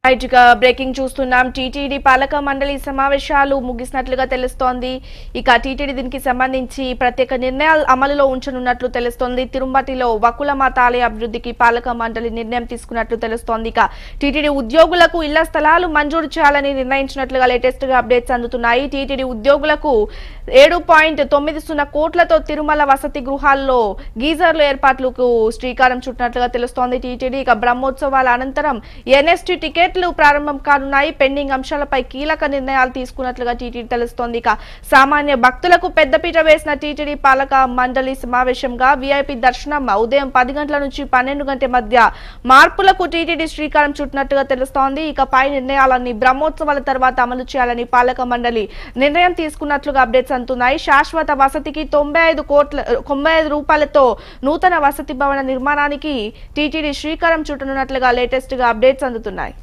Right ఇక breaking చూస్తున్నాం TTD పాలక మండలి సమావేశాలు ముగిసినట్లుగా తెలుస్తోంది ఇక టీటీడీ దీనికి సంబంధించి ప్రత్యేక నిర్ణయాలు అమలులో ఉంచనున్నట్లు తెలుస్తోంది తిరుపతిలో వకుల మాత ఆలయ అభివృద్ధికి పాలక మండలి నిర్ణయం తీసుకున్నట్లు తెలుస్తోంది ఇక టీటీడీ ఉద్యోగులకు ఇళ్ల స్థలాలు మంజూరు చేయాలని నిర్ణయించినట్లుగా లేటెస్ట్ గా అప్డేట్స్ అందుతున్నాయి టీటీడీ ఉద్యోగులకు ఏడు పాయింట్ తొమ్మిది సున్నా కోట్లతో తిరుమల వసతి గృహాల్లో గీజర్లు ఏర్పాట్లకు శ్రీకారం చుట్టినట్లుగా తెలుస్తోంది టీటీడీ ఇక బ్రహ్మోత్సవాల అనంతరం ఎన్ఎస్టీ టికెట్లు ప్రారంభం కానున్నాయి పెండింగ్ అంశాలపై కీలక నిర్ణయాలు తీసుకున్నట్లుగా టీటీడీ తెలుస్తోంది ఇక సామాన్య భక్తులకు పెద్దపీట వేసిన టీటీడీ పాలక మండలి సమావేశంగా వీఐపీ దర్శనం ఉదయం పది గంటల నుంచి పన్నెండు గంటల మధ్య మార్పులకు టీటీడీ శ్రీకారం చుట్టినట్టుగా తెలుస్తోంది ఇక పై నిర్ణయాలన్నీ బ్రహ్మోత్సవాల తర్వాత అమలు చేయాలని పాలక మండలి నిర్ణయం తీసుకున్నట్లుగా అప్డేట్స్ అందుతున్నాయి శాశ్వత వసతికి తొంభై ఐదు కోట్ల తొంభై ఐదు రూపాయలతో నూతన వసతి భవన నిర్మాణానికి టీటీడీ శ్రీకారం చుట్టనున్నట్లుగా లేటెస్ట్ గా అప్డేట్స్ అందుతున్నాయి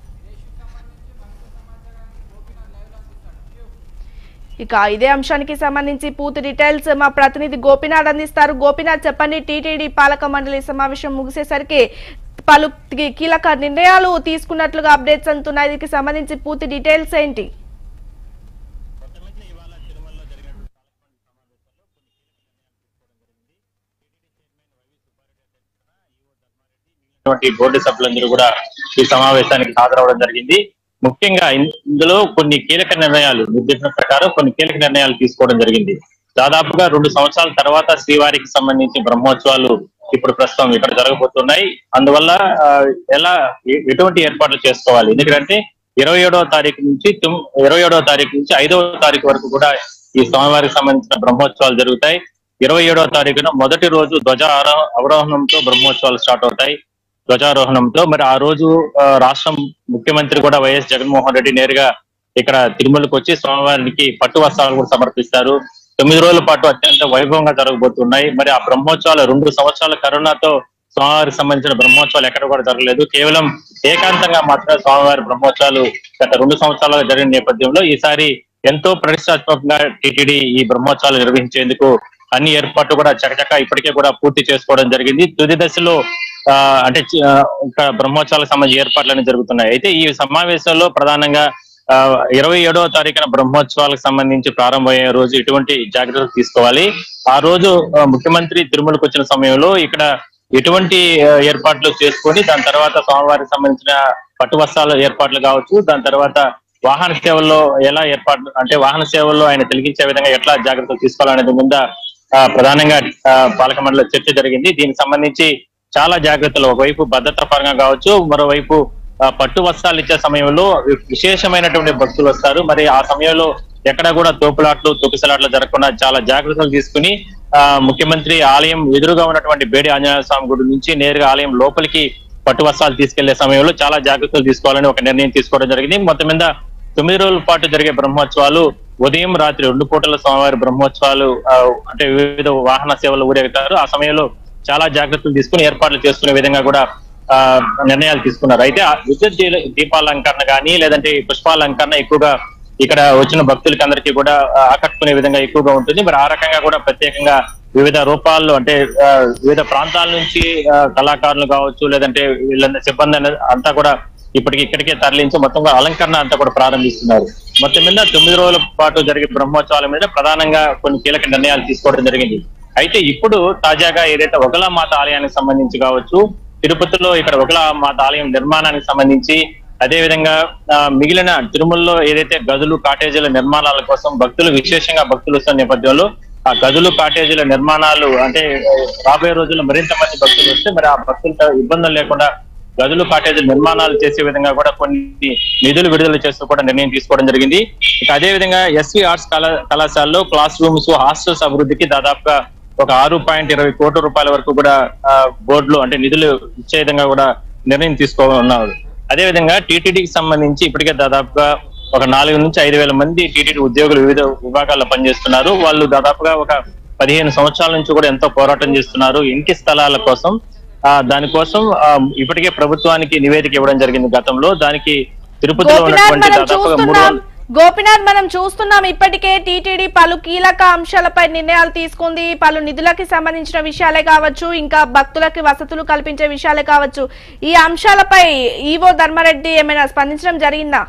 ఇక ఇదే అంశానికి సంబంధించి పూర్తి డీటెయిల్స్ మా ప్రతినిధి గోపినాథ్ అందిస్తారు గోపినాథ్ చెప్పండి టీటీడీ పాలక మండలి సమావేశం ముగిసేసరికి పలు కీలక నిర్ణయాలు తీసుకున్నట్లుగా అప్డేట్స్ అందుతున్నాయి దీనికి సంబంధించి పూర్తి డీటెయిల్స్ ఏంటి ఉన్నటువంటి బోర్డు సభ్యులందరూ కూడా ఈ సమావేశానికి హాజరవడం జరిగింది ముఖ్యంగా ఇన్- ఇందులో కొన్ని కీలక నిర్ణయాలు నిర్దేశన ప్రకారం కొన్ని కీలక నిర్ణయాలు తీసుకోవడం జరిగింది దాదాపుగా రెండు సంవత్సరాల తర్వాత శ్రీవారికి సంబంధించి బ్రహ్మోత్సవాలు ఇప్పుడు ప్రస్తుతం ఇక్కడ జరగబోతున్నాయి అందువల్ల ఆ, ఎలా ఎ- ఎటువంటి ఏర్పాట్లు చేసుకోవాలి ఎందుకంటే ఇరవై ఏడవ తారీఖు నుంచి తుమ్- ఇరవై ఏడవ తారీఖు నుంచి ఐదవ తారీఖు వరకు కూడా ఈ స్వామివారికి సంబంధించిన బ్రహ్మోత్సవాలు జరుగుతాయి ఇరవై ఏడవ తారీఖున మొదటి రోజు ధ్వజ ఆరో- అవరోహణంతో బ్రహ్మోత్సవాలు స్టార్ట్ అవుతాయి ధ్వజారోహణంతో మరి ఆ రోజు ఆ, రాష్ట్రం ముఖ్యమంత్రి కూడా వైఎస్ జగన్మోహన్ రెడ్డి నేరుగా ఇక్కడ తిరుమలకు వచ్చి స్వామివారికి పట్టు వస్త్రాలు కూడా సమర్పిస్తారు తొమ్మిది రోజుల పాటు అత్యంత వైభవంగా జరగబోతున్నాయి మరి ఆ బ్రహ్మోత్సవాలు రెండు సంవత్సరాల కరోనాతో స్వామివారికి సంబంధించిన బ్రహ్మోత్సవాలు ఎక్కడ కూడా జరగలేదు కేవలం ఏకాంతంగా మాత్రమే స్వామివారి బ్రహ్మోత్సవాలు గత రెండు సంవత్సరాలుగా జరిగిన నేపథ్యంలో ఈసారి ఎంతో ప్రతిష్టాత్మకంగా టిటిడి ఈ బ్రహ్మోత్సవాలు నిర్వహించేందుకు అన్ని ఏర్పాట్లు కూడా చకచక ఇప్పటికే కూడా పూర్తి చేసుకోవడం జరిగింది తుది దశలో ఆ, అంటే చి- ఆ, ఇంకా బ్రహ్మోత్సవాలకు సంబంధించి ఏర్పాట్లన్నీ జరుగుతున్నాయి అయితే ఈ సమావేశంలో ప్రధానంగా ఆ, ఇరవై ఏడవ తారీఖున బ్రహ్మోత్సవాలకు సంబంధించి ప్రారంభమయ్యే రోజు ఎటువంటి జాగ్రత్తలు తీసుకోవాలి ఆ రోజు ఆ, ముఖ్యమంత్రి తిరుమలకు వచ్చిన సమయంలో ఇక్కడ ఎటువంటి ఆ, ఏర్పాట్లు చేసుకొని దాని తర్వాత స్వామివారికి సంబంధించిన పట్టు వస్త్రాల ఏర్పాట్లు కావచ్చు దాని తర్వాత వాహన సేవల్లో ఎలా ఏర్పాట్లు అంటే వాహన సేవల్లో ఆయన తొలగించే విధంగా ఎట్లా జాగ్రత్తలు తీసుకోవాలనేది మీద ఆ, ప్రధానంగా ఆ, పాలక మండలి చర్చ జరిగింది దీనికి సంబంధించి చాలా జాగ్రత్తలు ఒకవైపు భద్రత పరంగా కావచ్చు మరోవైపు ఆ, పట్టు వస్త్రాలు ఇచ్చే సమయంలో విశేషమైనటువంటి భక్తులు వస్తారు మరి ఆ సమయంలో ఎక్కడ కూడా తోపులాట్లు తొక్కిసలాట్లు జరగకుండా చాలా జాగ్రత్తలు తీసుకుని ఆ ముఖ్యమంత్రి ఆలయం ఎదురుగా ఉన్నటువంటి బేడి ఆంజనేయ స్వామి గుడి నుంచి నేరుగా ఆలయం లోపలికి పట్టు వస్త్రాలు తీసుకెళ్లే సమయంలో చాలా జాగ్రత్తలు తీసుకోవాలని ఒక నిర్ణయం తీసుకోవడం జరిగింది మొత్తం మీద తొమ్మిది రోజుల పాటు జరిగే బ్రహ్మోత్సవాలు ఉదయం రాత్రి రెండు పూటల స్వామివారి బ్రహ్మోత్సవాలు ఆ, అంటే వివిధ వాహన సేవలు ఊరేగుతారు ఆ సమయంలో చాలా జాగ్రత్తలు తీసుకుని ఏర్పాట్లు చేసుకునే విధంగా కూడా ఆ నిర్ణయాలు తీసుకున్నారు అయితే ఆ విద్యుత్ దీ- దీపాలంకరణ కానీ లేదంటే ఈ పుష్పాలంకరణ ఎక్కువగా ఇక్కడ వచ్చిన భక్తులకి అందరికీ కూడా ఆ, ఆకట్టుకునే విధంగా ఎక్కువగా ఉంటుంది మరి ఆ రకంగా కూడా ప్రత్యేకంగా వివిధ రూపాల్లో అంటే ఆ, వివిధ ప్రాంతాల నుంచి ఆ, కళాకారులు కావచ్చు లేదంటే వీళ్ళందరి సిబ్బంది అనేది అంతా కూడా ఇప్పటికి ఇక్కడికే తరలించి మొత్తంగా అలంకరణ అంతా కూడా ప్రారంభిస్తున్నారు మొత్తం మీద తొమ్మిది రోజుల పాటు జరిగే బ్రహ్మోత్సవాల మీద ప్రధానంగా కొన్ని కీలక నిర్ణయాలు తీసుకోవడం జరిగింది అయితే ఇప్పుడు తాజాగా ఏదైతే ఒకలా మాత ఆలయానికి సంబంధించి కావచ్చు తిరుపతిలో ఇక్కడ ఒకలా మాత ఆలయం నిర్మాణానికి సంబంధించి అదే విధంగా ఆ, మిగిలిన తిరుమలలో ఏదైతే గదులు కాటేజీల నిర్మాణాల కోసం భక్తులు విశేషంగా భక్తులు వస్తున్న నేపథ్యంలో ఆ గదులు కాటేజీల నిర్మాణాలు అంటే ఆ, రాబోయే రోజుల్లో మరింత మంది భక్తులు వస్తే మరి ఆ భక్తులతో ఇబ్బందులు లేకుండా గదులు కాటేజీల నిర్మాణాలు చేసే విధంగా కూడా కొన్ని నిధులు విడుదల చేస్తూ కూడా నిర్ణయం తీసుకోవడం జరిగింది ఇక అదే విధంగా ఎస్వి ఆర్ట్స్ కళా కళాశాలలో క్లాస్ రూమ్స్ హాస్టల్స్ అభివృద్ధికి దాదాపుగా ఒక ఆరు పాయింట్ ఇరవై కోట్ల రూపాయల వరకు కూడా ఆ, బోర్డులో అంటే నిధులు ఇచ్చే విధంగా కూడా నిర్ణయం తీసుకోనున్నారు అదే విధంగా టీటీడీకి సంబంధించి ఇప్పటికే దాదాపుగా ఒక నాలుగు నుంచి ఐదు వేల మంది టీటీడీ ఉద్యోగులు వివిధ విభాగాల్లో పనిచేస్తున్నారు వాళ్ళు దాదాపుగా ఒక పదిహేను సంవత్సరాల నుంచి కూడా ఎంతో పోరాటం చేస్తున్నారు ఇంటి స్థలాల కోసం ఆ దానికోసం ఆ, ఇప్పటికే ప్రభుత్వానికి నివేదిక ఇవ్వడం జరిగింది గతంలో దానికి తిరుపతిలో గోపినాథ్ ఉన్నటువంటి మనం దాదాపుగా మూడు చూస్తున్నాం వందల గోపినాథ్ మనం చూస్తున్నాం ఇప్పటికే టీటీడీ పలు కీలక అంశాలపై నిర్ణయాలు తీసుకుంది పలు నిధులకి సంబంధించిన విషయాలే కావచ్చు ఇంకా భక్తులకి వసతులు కల్పించే విషయాలే కావచ్చు ఈ అంశాలపై ఈవో ధర్మారెడ్డి ఏమైనా స్పందించడం జరిగిందా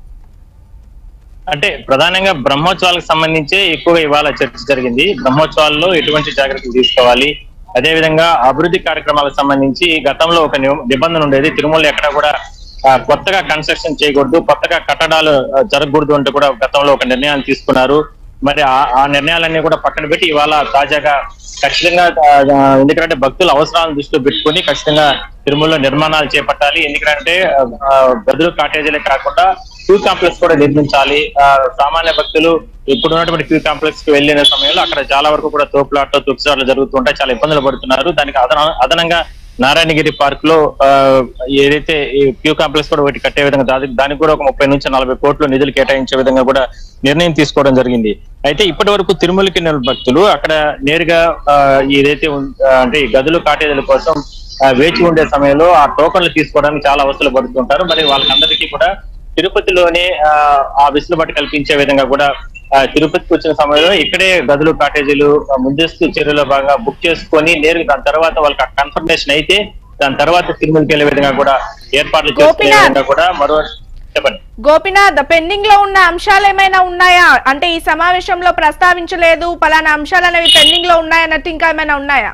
అంటే ప్రధానంగా బ్రహ్మోత్సవాలకు సంబంధించి ఎక్కువగా ఇవాళ చర్చ జరిగింది బ్రహ్మోత్సవాల్లో ఎటువంటి జాగ్రత్తలు తీసుకోవాలి అదే విధంగా అభివృద్ధి కార్యక్రమాలకు సంబంధించి గతంలో ఒక నివ- నిబంధన ఉండేది తిరుమల ఎక్కడ కూడా ఆ, కొత్తగా కన్స్ట్రక్షన్ చేయకూడదు కొత్తగా కట్టడాలు ఆ, జరగకూడదు అంటూ కూడా గతంలో ఒక నిర్ణయాన్ని తీసుకున్నారు మరి ఆ- ఆ నిర్ణయాలన్నీ కూడా పక్కన పెట్టి ఇవాళ తాజాగా ఖచ్చితంగా ఆ, ఆ, ఎందుకంటే భక్తుల అవసరాలను దృష్టిలో పెట్టుకుని ఖచ్చితంగా తిరుమలలో నిర్మాణాలు చేపట్టాలి ఎందుకంటే ఆ, ఆ, గదులు కాటేజీలే కాకుండా క్యూ కాంప్లెక్స్ కూడా నిర్మించాలి ఆ, సామాన్య భక్తులు ఇప్పుడు ఉన్నటువంటి క్యూ కాంప్లెక్స్ కి వెళ్ళిన సమయంలో అక్కడ చాలా వరకు కూడా తోపులాట తుక్సాట్లు జరుగుతుంటాయి చాలా ఇబ్బందులు పడుతున్నారు దానికి అదన అదనంగా నారాయణగిరి పార్క్ లో ఆ, ఏదైతే ఈ క్యూ కాంప్లెక్స్ కూడా ఒకటి కట్టే విధంగా దానికి దానికి కూడా ఒక ముప్పై నుంచి నలభై కోట్లు నిధులు కేటాయించే విధంగా కూడా నిర్ణయం తీసుకోవడం జరిగింది అయితే ఇప్పటి వరకు తిరుమలకి వెళ్ళిన భక్తులు అక్కడ నేరుగా ఆ, ఏదైతే ఉం- ఆ, అంటే ఈ గదులు కాటేజీల కోసం ఆ, వేచి ఉండే సమయంలో ఆ టోకన్లు తీసుకోవడానికి చాలా అవస్థలు పడుతుంటారు మరి వాళ్ళకందరికీ కూడా తిరుపతిలోనే ఆ, ఆ వెసులుబాటు కల్పించే విధంగా కూడా ఆ, తిరుపతికి వచ్చిన సమయంలో ఇక్కడే గదులు కాటేజీలు ఆ, ముందస్తు చర్యలో భాగంగా బుక్ చేసుకొని నేరుగా దాని తర్వాత వాళ్ళకి కన్ఫర్మేషన్ అయితే దాని తర్వాత తిరుమలకి వెళ్ళే విధంగా కూడా ఏర్పాట్లు చేసుకునే గోపినాథ్. విధంగా కూడా మరో చెప్పండి గోపినాథ్ పెండింగ్ లో ఉన్న అంశాలు ఏమైనా ఉన్నాయా అంటే ఈ సమావేశంలో ప్రస్తావించలేదు పలానా అంశాలు అనేవి పెండింగ్ లో ఉన్నాయన్నట్టు ఇంకా ఏమైనా ఉన్నాయా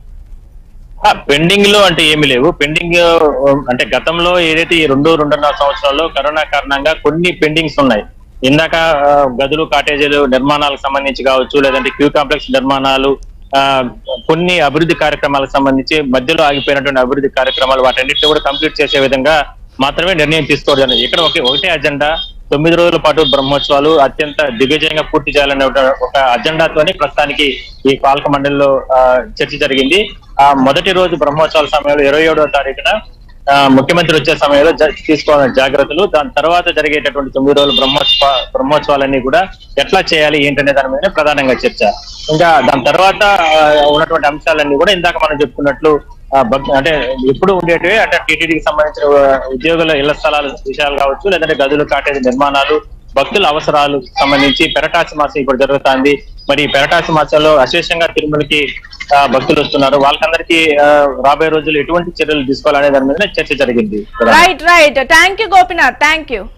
పెండింగ్ లో అంటే ఏమి లేవు పెండింగ్ అంటే గతంలో ఏదైతే ఈ రెండు రెండున్నర సంవత్సరాల్లో కరోనా కారణంగా కొన్ని పెండింగ్స్ ఉన్నాయి ఇందాక ఆ, గదులు కాటేజీలు నిర్మాణాలకు సంబంధించి కావచ్చు లేదంటే క్యూ కాంప్లెక్స్ నిర్మాణాలు ఆ, కొన్ని అభివృద్ధి కార్యక్రమాలకు సంబంధించి మధ్యలో ఆగిపోయినటువంటి అభివృద్ధి కార్యక్రమాలు వాటన్నిటిని కూడా కంప్లీట్ చేసే విధంగా మాత్రమే నిర్ణయం తీసుకోవడం జరిగింది. ఇక్కడ ఒకే ఒకటే అజెండా తొమ్మిది రోజుల పాటు బ్రహ్మోత్సవాలు అత్యంత దిగ్విజయంగా పూర్తి చేయాలనే ఒక- ఒక అజెండాతోనే ప్రస్తుతానికి ఈ పాలక మండలిలో ఆ, చర్చ జరిగింది ఆ మొదటి రోజు బ్రహ్మోత్సవాల సమయంలో ఇరవై ఏడవ తారీఖున ఆ, ముఖ్యమంత్రి వచ్చే సమయంలో జ- తీసుకోవాల్సిన జాగ్రత్తలు దాని తర్వాత జరిగేటటువంటి తొమ్మిది రోజుల బ్రహ్మోత్సవ బ్రహ్మోత్సవాలన్నీ కూడా ఎట్లా చేయాలి ఏంటనే దాని మీద ప్రధానంగా చర్చ ఇంకా దాని తర్వాత ఆ, ఉన్నటువంటి అంశాలన్నీ కూడా ఇందాక మనం చెప్పుకున్నట్లు ఆ, భక్- అంటే ఎప్పుడు ఉండేటివి అంటే టీటీడీకి సంబంధించిన ఆ, ఉద్యోగుల ఇళ్ల స్థలాల విషయాలు కావచ్చు లేదంటే గదులు కాటేజీ నిర్మాణాలు భక్తుల అవసరాలు సంబంధించి పెరటాసి మాసం ఇప్పుడు జరుగుతుంది మరి ఈ పెరటాసి మాసంలో అశేషంగా తిరుమలకి ఆ, భక్తులు వస్తున్నారు వాళ్ళకందరికీ ఆ, రాబోయే రోజుల్లో ఎటువంటి చర్యలు తీసుకోవాలనే దాని మీద చర్చ జరిగింది right right thank you Gopinath thank you